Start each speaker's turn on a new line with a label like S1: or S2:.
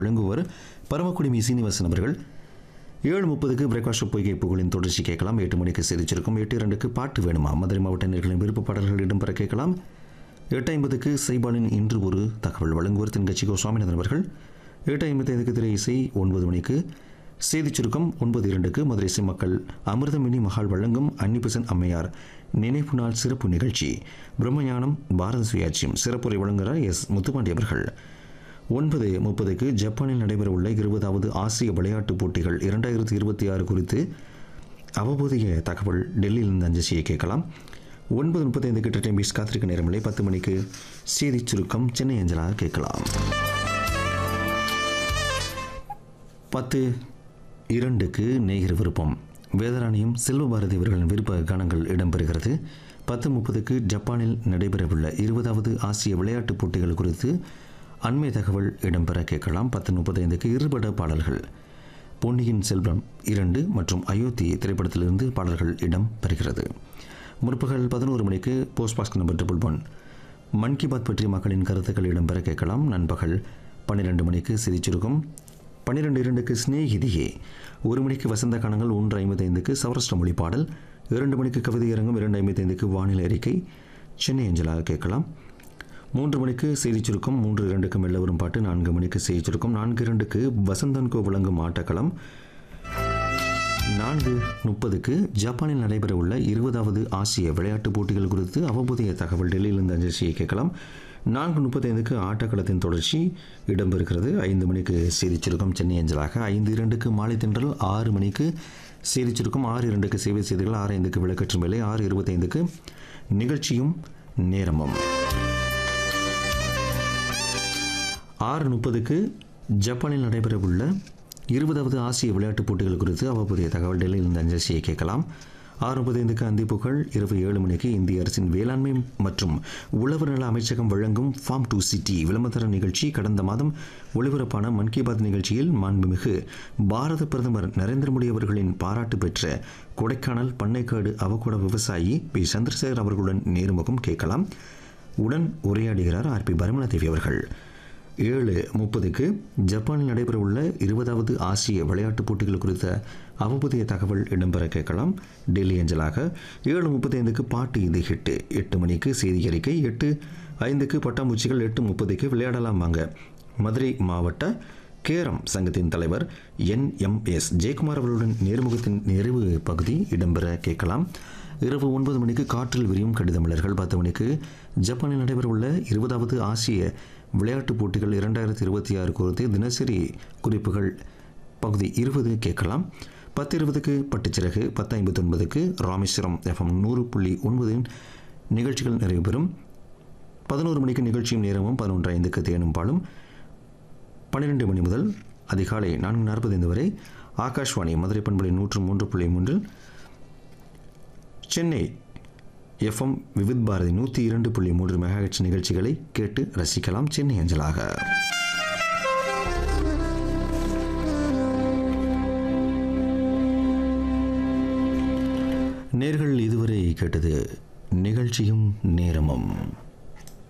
S1: வழங்குவர் பரமக்குடி மீ சீனிவாசன் அவர்கள் ஏழு முப்பதுக்கு பிரகாஷ் பொய்கை புகழின் தொடர்ச்சி கேட்கலாம் எட்டு மணிக்கு சிரிச்சிருக்கும் எட்டு இரண்டுக்கு பாட்டு வேணுமா மதுரை மாவட்ட நேர்களின் விருப்ப பாடல்கள் இடம்பெற கேட்கலாம் எட்டு ஐம்பதுக்கு சைபாலின் இன்று ஒரு தகவல் வழங்குவர் தென்கட்சிகோ சுவாமிநாதன் அவர்கள் எட்டு ஐம்பத்தி ஐந்துக்கு திரை இசை ஒன்பது மணிக்கு செய்திச் சுருக்கம் ஒன்பது இரண்டுக்கு மதுரை இசை மக்கள் அமிர்தமினி மகால் வழங்கும் அன்னிபெசன் அம்மையார் நினைவு நாள் சிறப்பு நிகழ்ச்சி பிரம்மஞானம் பாரத சுயாட்சியம் சிறப்புரை வழங்குகிறார் எஸ் முத்துப்பாண்டி அவர்கள் ஒன்பது முப்பதுக்கு ஜப்பானில் நடைபெறவுள்ள இருபதாவது ஆசிய விளையாட்டுப் போட்டிகள் இரண்டாயிரத்தி இருபத்தி ஆறு குறித்து அவபோதிய தகவல் டெல்லியிலிருந்து அஞ்சசியை கேட்கலாம் ஒன்பது முப்பத்தைந்துக்கு டெட்டைம் பீஸ் காத்திருக்க நேரமில்லை பத்து மணிக்கு செய்திச் சுருக்கம் சென்னை அஞ்சலாக கேட்கலாம் பத்து இரண்டுக்கு நேயர் விருப்பம் வேதராணியும் செல்வபாரதி அவர்களின் விருப்ப கானங்கள் இடம்பெறுகிறது பத்து முப்பதுக்கு ஜப்பானில் நடைபெறவுள்ள இருபதாவது ஆசிய விளையாட்டுப் போட்டிகள் குறித்து அண்மை தகவல் இடம்பெற கேட்கலாம் பத்து முப்பத்தைந்துக்கு இருபட பாடல்கள் பொன்னியின் செல்வம் இரண்டு மற்றும் அயோத்தி திரைப்படத்திலிருந்து பாடல்கள் இடம் பெறுகிறது முற்பகல் பதினோரு மணிக்கு போஸ்ட் பாஸ்க் number triple one Mann ki Baat பற்றிய மக்களின் கருத்துக்கள் இடம்பெற கேட்கலாம் நண்பகல் பன்னிரெண்டு மணிக்கு சிரிச்சிருக்கும் பன்னிரெண்டு இரண்டுக்கு ஸ்நேகிதியே ஒரு மணிக்கு வசந்த கானங்கள் ஒன்று ஐம்பத்தைந்துக்கு சௌராஷ்டிர மொழி பாடல் இரண்டு மணிக்கு கவிதை அரங்கம் இரண்டு ஐம்பத்தைந்துக்கு வானிலை அறிக்கை சென்னை அஞ்சலாக கேட்கலாம் மூன்று மணிக்கு செய்திச் சுருக்கம் மூன்று இரண்டுக்கு மெல்ல வரும் பாட்டு நான்கு மணிக்கு செய்திச் சுருக்கம் நான்கு இரண்டுக்கு வசந்தன்கோ வழங்கும் ஆட்டக்களம் நான்கு முப்பதுக்கு ஜப்பானில் நடைபெறவுள்ள இருபதாவது ஆசிய விளையாட்டுப் போட்டிகள் குறித்து அவபோதிய தகவல் டெல்லியிலிருந்து அஞ்சலியை கேட்கலாம் நான்கு முப்பத்தைந்துக்கு ஆட்டக்களத்தின் தொடர்ச்சி இடம்பெறுகிறது ஐந்து மணிக்கு செய்திச் சுருக்கம் சென்னை அஞ்சலாக ஐந்து இரண்டுக்கு மாலை தென்றல் ஆறு மணிக்கு செய்திச் சுருக்கம் ஆறு இரண்டுக்கு சேவை செய்திகள் ஆறு ஐந்துக்கு விளக்கற்று மேலே ஆறு இருபத்தைந்துக்கு நிகழ்ச்சியும் நேரமும் ஆறு முப்பதுக்கு ஜப்பானில் நடைபெறவுள்ள இருபதாவது ஆசிய விளையாட்டுப் போட்டிகள் குறித்து அவ்வப்போதைய தகவல் டெல்லியில் இந்த அஞ்சலியை கேட்கலாம் ஆறு முப்பத்தைந்துக்கு அந்திப்புகள் இரவு ஏழு மணிக்கு இந்திய அரசின் வேளாண்மை மற்றும் உழவர் நல அமைச்சகம் வழங்கும் ஃபார்ம் டு சிட்டி விளம்பர நிகழ்ச்சி கடந்த மாதம் ஒளிபரப்பான மன் கி பாத் நிகழ்ச்சியில் மாண்புமிகு பாரத பிரதமர் நரேந்திர மோடி அவர்களின் பாராட்டு பெற்ற கொடைக்கானல் பண்ணைக்காடு அவகோட விவசாயி பி சந்திரசேகர் அவர்களுடன் நேர்முகம் கேட்கலாம் உடன் உரையாடுகிறார் ஆர் பி பரமலதேவி அவர்கள் ஏழு முப்பதுக்கு ஜப்பானில் நடைபெறவுள்ள இருபதாவது ஆசிய விளையாட்டுப் போட்டிகள் குறித்த அவபுதிய தகவல் இடம்பெற கேட்கலாம் டெல்லி அஞ்சலாக ஏழு முப்பத்தைந்துக்கு பாட்டு இது ஹிட்டு எட்டு மணிக்கு செய்தி அறிக்கை எட்டு ஐந்துக்கு பட்டாம்பூச்சிகள் எட்டு முப்பதுக்கு விளையாடலாம் வாங்க மதுரை மாவட்ட கேரம் சங்கத்தின் தலைவர் என் எம் எஸ் ஜெயக்குமார் அவர்களுடன் நேர்முகத்தின் நிறைவு பகுதி இடம்பெற கேட்கலாம் இரவு ஒன்பது மணிக்கு காற்றில் விரியும் கடிதமலர்கள் பத்து மணிக்கு ஜப்பானில் நடைபெறவுள்ள இருபதாவது ஆசிய விளையாட்டுப் போட்டிகள் இரண்டாயிரத்தி இருபத்தி ஆறு குறித்து தினசரி குறிப்புகள் பகுதி இருபது கேட்கலாம் பத்து இருபதுக்கு பட்டுச்சிறகு பத்து ஐம்பத்தி ஒன்பதுக்கு ராமேஸ்வரம் எஃப்எம் நூறு புள்ளி ஒன்பதின் நிகழ்ச்சிகள் நிறைவு பெறும் பதினோரு மணிக்கு நிகழ்ச்சியும் நேரமும் பதினொன்று ஐந்துக்கு தேனும் பாலும் பன்னிரெண்டு மணி முதல் அதிகாலை நான்கு நாற்பத்தைந்து வரை ஆகாஷ்வாணி மதுரை பண்பலை நூற்று மூன்று புள்ளி மூன்றில் சென்னை எஃப்எம் விவித் பாரதி நூற்றி இரண்டு புள்ளி மூன்று மெகாஹெட்ஸ் நிகழ்ச்சிகளை கேட்டு ரசிக்கலாம் சென்னை அஞ்சலாக நேர்கள் இதுவரை கேட்டது நிகழ்ச்சியும் நேரமும்